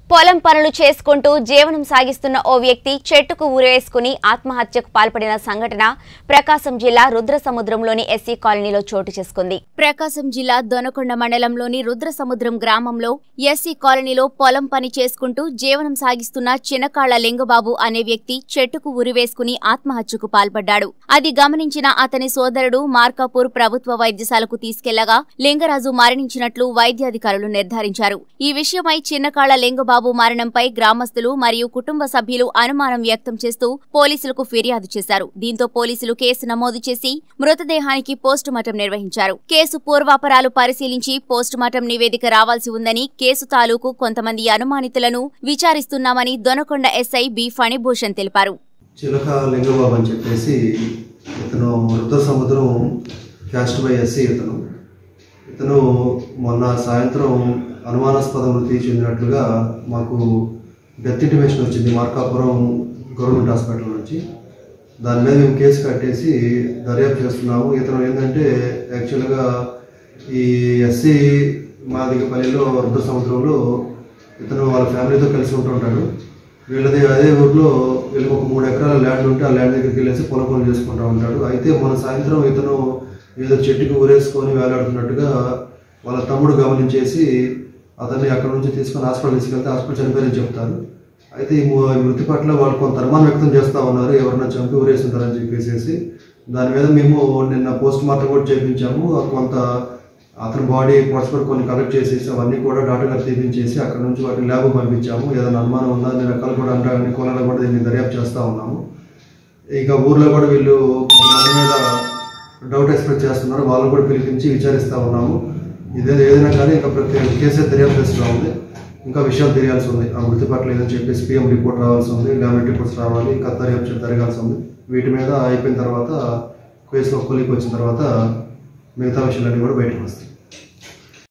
పొలం పనులు చేసుకుంటూ జీవనం సాగిస్తున్న ఓ వ్యక్తి చెట్టుకు ఊరేసుకుని ఆత్మహత్యకు పాల్పడిన సంఘటన ప్రకాశం జిల్లా రుద్రసముద్రంలోని ఎస్సీ కాలనీలో చోటు చేసుకుంది ప్రకాశం జిల్లా దొనకొండ మండలంలోని రుద్రసముద్రం గ్రామంలో ఎస్సీ కాలనీలో పొలం పని చేసుకుంటూ జీవనం సాగిస్తున్న చిన్నకాళ్ల లింగబాబు అనే వ్యక్తి చెట్టుకు ఉరివేసుకుని ఆత్మహత్యకు పాల్పడ్డాడు అది గమనించిన అతని సోదరుడు మార్కాపూర్ ప్రభుత్వ వైద్యశాలకు తీసుకెళ్లగా లింగరాజు మరణించినట్లు వైద్యాధికారులు నిర్ధారించారు ఈ విషయమై చిన్నకాళ్ల లింగబాబు మరణంపై గ్రామస్తులు మరియు కుటుంబ సభ్యులు అనుమానం వ్యక్తం చేస్తూ పోలీసులకు ఫిర్యాదు చేశారు దీంతో పోలీసులు కేసు నమోదు చేసి మృతదేహానికి పోస్టుమార్టం నిర్వహించారు కేసు పూర్వాపరాలు పరిశీలించి పోస్టుమార్టం నివేదిక రావాల్సి ఉందని కేసు తాలూకు కొంతమంది అనుమానితులను విచారిస్తున్నామని దొనకొండ ఎస్ఐ బి ఫణిభూషణ్ తెలిపారు చిలక లింగబాబు అని చెప్పేసి ఇతను వృద్ధ సముద్రం క్యాస్ట్ బై ఎస్సీ ఇతను ఇతను మొన్న సాయంత్రం అనుమానాస్పద మృతి చెందినట్లుగా మాకు డెత్ ఇంటిమేషన్ వచ్చింది మార్కాపురం గవర్నమెంట్ హాస్పిటల్ నుంచి దాని మీద మేము కేసు కట్టేసి దర్యాప్తు చేస్తున్నాము ఇతను ఏంటంటే యాక్చువల్గా ఈ ఎస్సీ మాదిగపల్లిలో వృద్ధ సముద్రంలో ఇతను వాళ్ళ ఫ్యామిలీతో కలిసి ఉంటుంటాడు వీళ్ళది అదే ఊర్లో వీళ్ళకి ఒక మూడు ఎకరాల ల్యాండ్ ఉంటే ఆ ల్యాండ్ దగ్గరికి వెళ్ళేసి పొలం పనులు చేసుకుంటూ ఉంటాడు అయితే మన సాయంత్రం ఇతను ఏదో చెట్టుకి ఊరేసుకొని వేలాడుతున్నట్టుగా వాళ్ళ తమ్ముడు గమనించేసి అతన్ని అక్కడ నుంచి తీసుకొని హాస్పిటల్ తీసుకెళ్తే హాస్పిటల్ చనిపోయారని చెప్తారు అయితే ఈ ము- ఈ మృతి పట్ల వాళ్ళు కొంత అనుమానం వ్యక్తం చేస్తూ ఉన్నారు ఎవరన్నా చంపి ఊరేస్తుంటారని చెప్పేసి దాని మీద మేము నిన్న పోస్ట్ మార్టం కూడా చేయించాము కొంత అతని బాడీ పార్ట్స్ కొన్ని కలెక్ట్ చేసేసి అవన్నీ కూడా డాక్టర్ గారు తీపించేసి అక్కడ నుంచి వాటిని ల్యాబ్ పంపించాము ఏదైనా అనుమానం ఉందా అన్ని రకాలు కూడా అంటే అన్ని కోణాలు కూడా దీన్ని దర్యాప్తు చేస్తూ ఉన్నాము ఇక ఊర్లో కూడా వీళ్ళు మన మీద డౌట్ ఎక్స్ప్రెస్ చేస్తున్నారు వాళ్ళు కూడా పిలిపించి విచారిస్తూ ఉన్నాము ఇదే ఏదైనా కానీ ఇంకా ప్రతి కేసే దర్యాప్తు చేస్తూ ఉంది ఇంకా విషయాలు తెలియాల్సి ఉంది ఆ మృతి పట్ల ఏదని చెప్పేసి పిఎం రిపోర్ట్ రావాల్సి ఉంది ల్యాబ్ రిపోర్ట్స్ రావాలి ఇంకా దర్యాప్తు జరగాల్సి ఉంది వీటి మీద అయిపోయిన తర్వాత కేసులో కొలికి వచ్చిన తర్వాత మిగతా విషయాలన్నీ కూడా బయటకు వస్తాయి